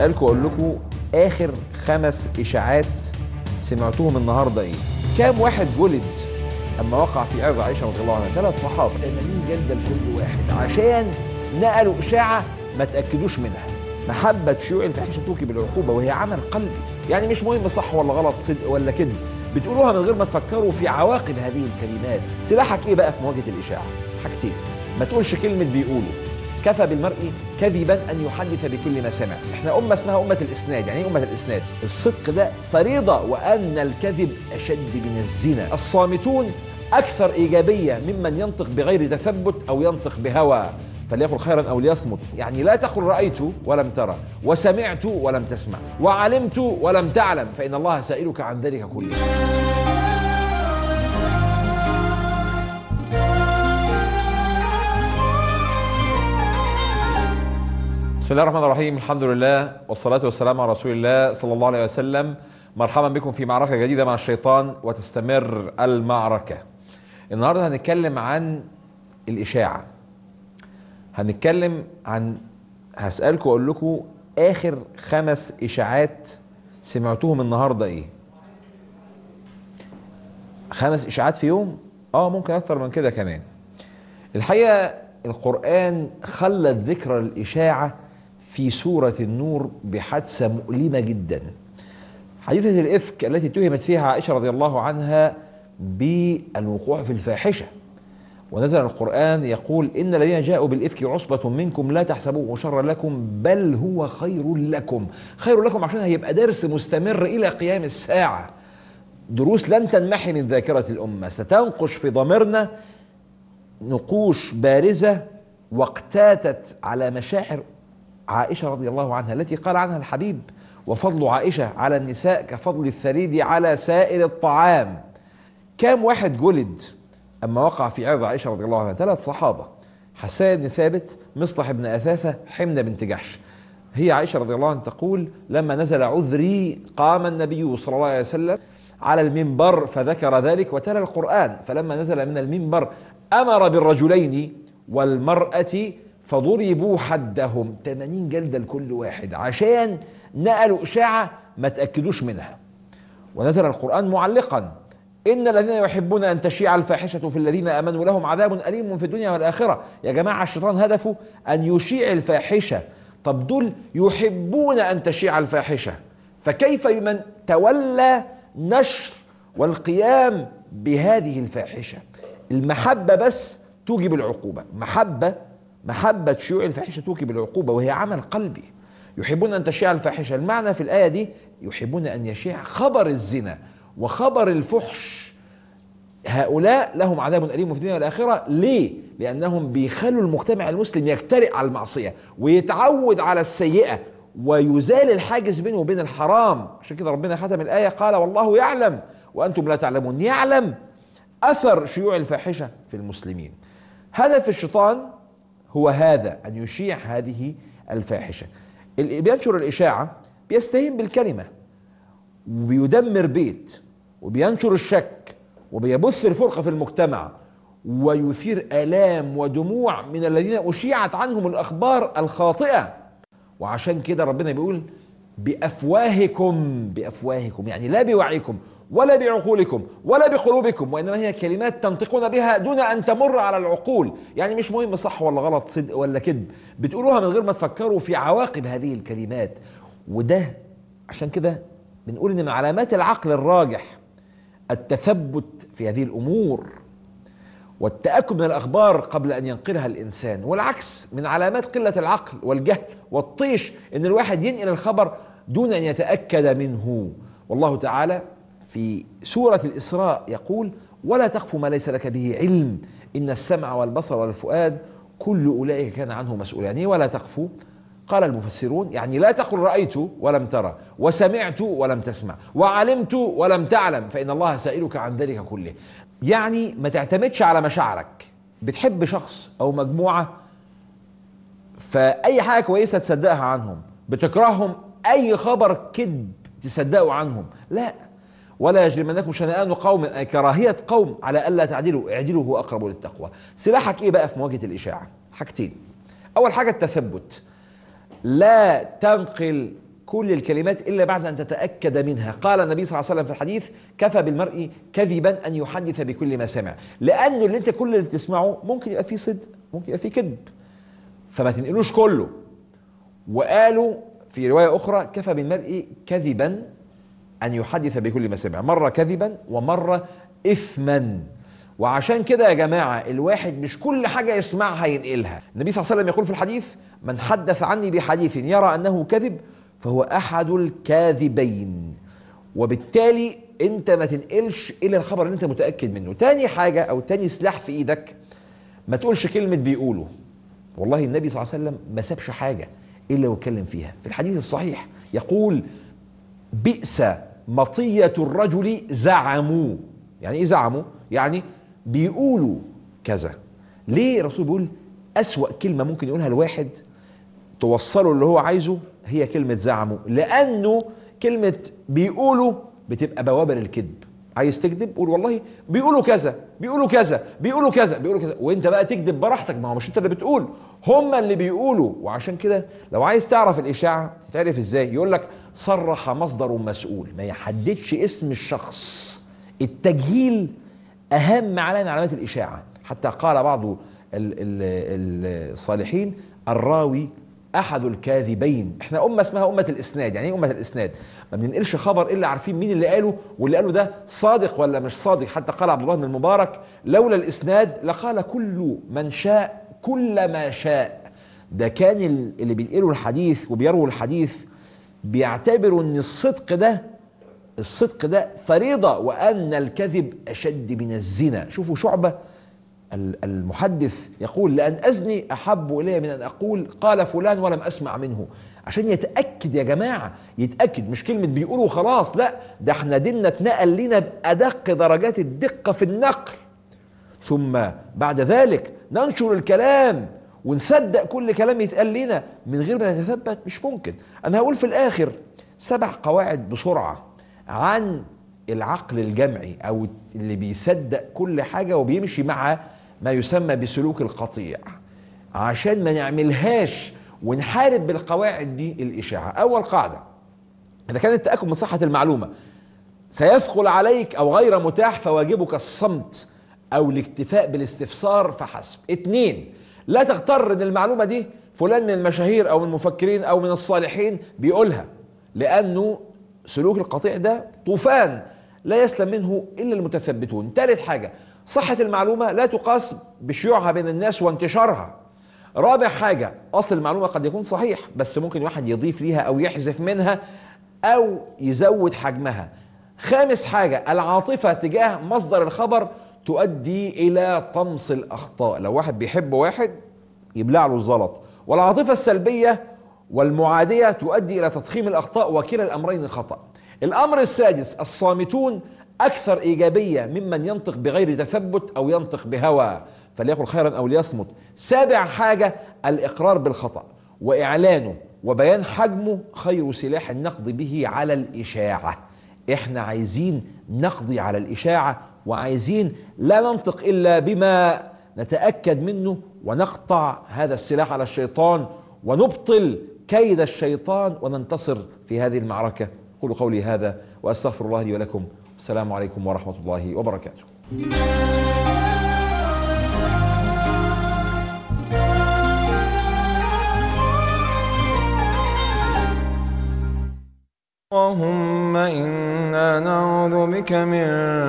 هسألكم أقول لكم آخر خمس إشاعات سمعتوهم النهاردة إيه؟ كام واحد ولد أما وقع في عرض عائشة رضي الله عنها ثلاث صحابة 80 جلدة لكل واحد عشان نقلوا إشاعة ما تأكدوش منها محبة شيوع الفاحشة توكي بالعقوبة وهي عمل قلبي يعني مش مهم صح ولا غلط صدق ولا كذب بتقولوها من غير ما تفكروا في عواقب هذه الكلمات سلاحك ايه بقى في مواجهة الإشاعة حاجتين ما تقولش كلمة بيقولوا كفى بالمرء كذبا ان يحدث بكل ما سمع احنا امه اسمها امه الاسناد يعني ايه امه الاسناد الصدق ده فريضه وان الكذب اشد من الزنا الصامتون اكثر ايجابيه ممن ينطق بغير تثبت او ينطق بهوى فليقل خيرا او ليصمت يعني لا تقل رايت ولم ترى وسمعت ولم تسمع وعلمت ولم تعلم فان الله سائلك عن ذلك كله بسم الله الرحمن الرحيم الحمد لله والصلاة والسلام على رسول الله صلى الله عليه وسلم مرحبا بكم في معركة جديدة مع الشيطان وتستمر المعركة النهاردة هنتكلم عن الإشاعة هنتكلم عن هسألكم أقول لكم آخر خمس إشاعات سمعتوهم النهاردة إيه خمس إشاعات في يوم آه ممكن أكتر من كده كمان الحقيقة القرآن خلت ذكر الإشاعة في سورة النور بحادثة مؤلمة جدا حديثة الإفك التي اتهمت فيها عائشة رضي الله عنها بالوقوع في الفاحشة ونزل القرآن يقول إن الذين جاءوا بالإفك عصبة منكم لا تحسبوه شرا لكم بل هو خير لكم خير لكم عشان هيبقى درس مستمر إلى قيام الساعة دروس لن تنمحي من ذاكرة الأمة ستنقش في ضميرنا نقوش بارزة واقتاتت على مشاعر عائشة رضي الله عنها التي قال عنها الحبيب وفضل عائشة على النساء كفضل الثريد على سائر الطعام كام واحد جلد أما وقع في عرض عائشة رضي الله عنها ثلاث صحابة حسان بن ثابت مصطح بن أثاثة حمنة بنت جحش هي عائشة رضي الله عنها تقول لما نزل عذري قام النبي صلى الله عليه وسلم على المنبر فذكر ذلك وتلا القرآن فلما نزل من المنبر أمر بالرجلين والمرأة فضربوا حدهم 80 جلدة لكل واحد عشان نقلوا إشاعة ما تأكدوش منها ونزل القرآن معلقا إن الذين يحبون أن تشيع الفاحشة في الذين آمنوا لهم عذاب أليم في الدنيا والآخرة يا جماعة الشيطان هدفه أن يشيع الفاحشة طب دول يحبون أن تشيع الفاحشة فكيف بمن تولى نشر والقيام بهذه الفاحشة المحبة بس توجب العقوبة محبة محبة شيوع الفاحشة توجب العقوبة وهي عمل قلبي يحبون أن تشيع الفاحشة المعنى في الآية دي يحبون أن يشيع خبر الزنا وخبر الفحش هؤلاء لهم عذاب أليم في الدنيا والآخرة ليه؟ لأنهم بيخلوا المجتمع المسلم يجترئ على المعصية ويتعود على السيئة ويزال الحاجز بينه وبين الحرام عشان كده ربنا ختم الآية قال والله يعلم وأنتم لا تعلمون يعلم أثر شيوع الفاحشة في المسلمين هدف الشيطان هو هذا أن يشيع هذه الفاحشة اللي بينشر الإشاعة بيستهين بالكلمة وبيدمر بيت وبينشر الشك وبيبث الفرقة في المجتمع ويثير آلام ودموع من الذين أشيعت عنهم الأخبار الخاطئة وعشان كده ربنا بيقول بأفواهكم بأفواهكم يعني لا بوعيكم ولا بعقولكم ولا بقلوبكم وانما هي كلمات تنطقون بها دون ان تمر على العقول يعني مش مهم صح ولا غلط صدق ولا كذب بتقولوها من غير ما تفكروا في عواقب هذه الكلمات وده عشان كده بنقول ان من علامات العقل الراجح التثبت في هذه الامور والتاكد من الاخبار قبل ان ينقلها الانسان والعكس من علامات قله العقل والجهل والطيش ان الواحد ينقل الخبر دون ان يتاكد منه والله تعالى في سورة الإسراء يقول ولا تقف ما ليس لك به علم إن السمع والبصر والفؤاد كل أولئك كان عنه مسؤولا يعني ولا تقف قال المفسرون يعني لا تقل رأيت ولم ترى وسمعت ولم تسمع وعلمت ولم تعلم فإن الله سائلك عن ذلك كله يعني ما تعتمدش على مشاعرك بتحب شخص أو مجموعة فأي حاجة كويسة تصدقها عنهم بتكرههم أي خبر كذب تصدقوا عنهم لا ولا يجرمنكم شنآن قوم أي كراهية قوم على ألا تعدلوا اعدلوا هو أقرب للتقوى سلاحك إيه بقى في مواجهة الإشاعة حاجتين أول حاجة التثبت لا تنقل كل الكلمات الا بعد ان تتاكد منها قال النبي صلى الله عليه وسلم في الحديث كفى بالمرء كذبا ان يحدث بكل ما سمع لانه اللي انت كل اللي تسمعه ممكن يبقى فيه صدق ممكن يبقى فيه كذب فما تنقلوش كله وقالوا في روايه اخرى كفى بالمرء كذبا ان يحدث بكل ما سمع مره كذبا ومره اثما وعشان كده يا جماعه الواحد مش كل حاجه يسمعها ينقلها النبي صلى الله عليه وسلم يقول في الحديث من حدث عني بحديث يرى انه كذب فهو احد الكاذبين وبالتالي انت ما تنقلش الا الخبر اللي انت متاكد منه تاني حاجه او تاني سلاح في ايدك ما تقولش كلمه بيقولوا والله النبي صلى الله عليه وسلم ما سابش حاجه الا واتكلم فيها في الحديث الصحيح يقول بئس مطيه الرجل زعموا يعني ايه زعموا يعني بيقولوا كذا ليه الرسول بيقول اسوا كلمه ممكن يقولها الواحد توصله اللي هو عايزه هي كلمه زعموا لانه كلمه بيقولوا بتبقى بوابر الكذب عايز تكذب قول والله بيقولوا كذا بيقولوا كذا بيقولوا كذا بيقولوا كذا وانت بقى تكذب براحتك ما هو مش انت اللي بتقول هم اللي بيقولوا وعشان كده لو عايز تعرف الاشاعه تتعرف ازاي يقول لك صرح مصدر مسؤول ما يحددش اسم الشخص التجهيل اهم علامه من علامات الاشاعه حتى قال بعض ال- ال- الصالحين الراوي احد الكاذبين احنا امه اسمها امه الاسناد يعني ايه امه الاسناد ما بننقلش خبر الا عارفين مين اللي قاله واللي قاله ده صادق ولا مش صادق حتى قال عبد الله بن المبارك لولا الاسناد لقال كل من شاء كل ما شاء ده كان ال- اللي بينقلوا الحديث وبيرووا الحديث بيعتبروا ان الصدق ده الصدق ده فريضة وأن الكذب أشد من الزنا شوفوا شعبة ال- المحدث يقول لأن أزني أحب إلي من أن أقول قال فلان ولم أسمع منه عشان يتأكد يا جماعة يتأكد مش كلمة بيقولوا خلاص لا ده احنا ديننا اتنقل لنا بأدق درجات الدقة في النقل ثم بعد ذلك ننشر الكلام ونصدق كل كلام يتقال لنا من غير ما نتثبت مش ممكن انا هقول في الاخر سبع قواعد بسرعه عن العقل الجمعي او اللي بيصدق كل حاجه وبيمشي مع ما يسمى بسلوك القطيع عشان ما نعملهاش ونحارب بالقواعد دي الاشاعه اول قاعده اذا كان التاكد من صحه المعلومه سيثقل عليك او غير متاح فواجبك الصمت او الاكتفاء بالاستفسار فحسب اتنين لا تغتر ان المعلومه دي فلان من المشاهير او من المفكرين او من الصالحين بيقولها لانه سلوك القطيع ده طوفان لا يسلم منه الا المتثبتون ثالث حاجه صحه المعلومه لا تقاس بشيوعها بين الناس وانتشارها رابع حاجة أصل المعلومة قد يكون صحيح بس ممكن واحد يضيف ليها أو يحذف منها أو يزود حجمها خامس حاجة العاطفة تجاه مصدر الخبر تؤدي إلى طمس الأخطاء لو واحد بيحب واحد يبلع له الزلط والعاطفة السلبية والمعادية تؤدي إلى تضخيم الأخطاء وكلا الأمرين خطأ الأمر السادس الصامتون أكثر إيجابية ممن ينطق بغير تثبت أو ينطق بهوى فليقل خيرا أو ليصمت سابع حاجة الإقرار بالخطأ وإعلانه وبيان حجمه خير سلاح نقضي به على الإشاعة إحنا عايزين نقضي على الإشاعة وعايزين لا ننطق إلا بما نتأكد منه ونقطع هذا السلاح على الشيطان ونبطل كيد الشيطان وننتصر في هذه المعركة قولوا قولي هذا وأستغفر الله لي ولكم السلام عليكم ورحمة الله وبركاته اللهم إنا نعوذ بك من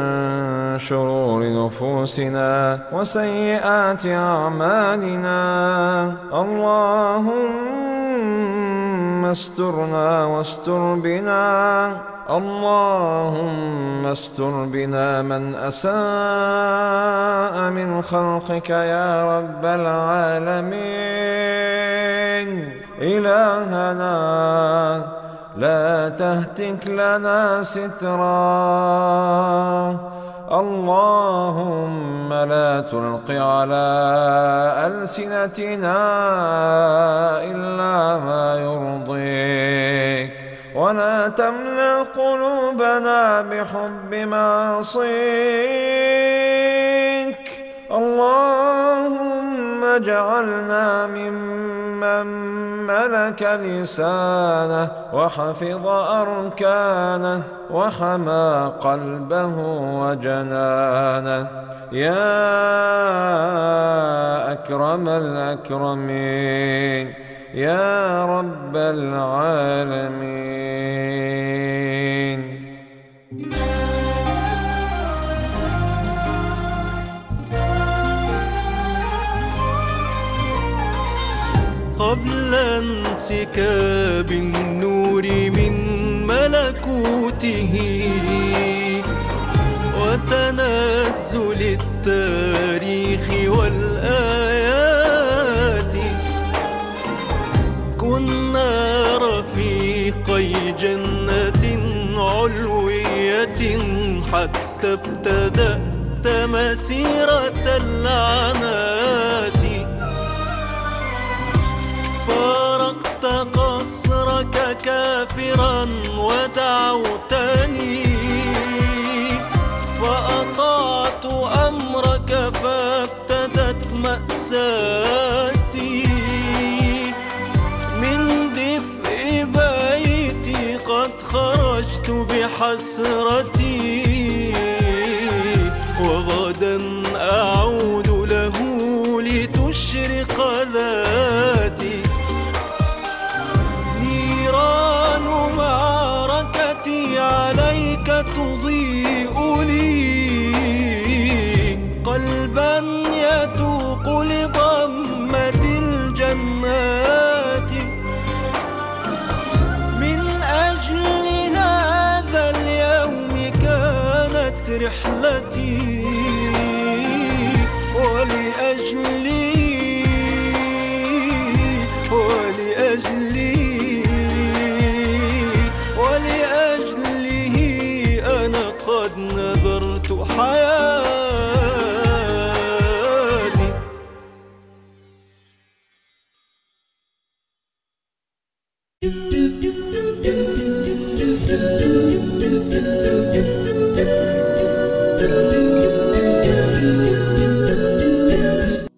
شرور نفوسنا وسيئات أعمالنا اللهم استرنا واستر بنا اللهم استر بنا من أساء من خلقك يا رب العالمين إلهنا لا تهتك لنا سترا اللهم لا تلق على ألسنتنا إلا ما يرضيك ولا تملأ قلوبنا بحب معصيك اللهم اجعلنا ممن من ملك لسانه وحفظ أركانه وحمى قلبه وجنانه يا أكرم الأكرمين يا رب العالمين قبل انسكاب النور من ملكوته وتنزل التاريخ والآيات كنا رفيقي جنة علوية حتى ابتدأت مسيرة اللعنات فارقت قصرك كافرا ودعوتني فأطعت أمرك فابتدت مأساتي من دفء بيتي قد خرجت بحسرتي وغدا أعود له لتشرق ذاتي نيران معركتي عليك تضيء لي قلبا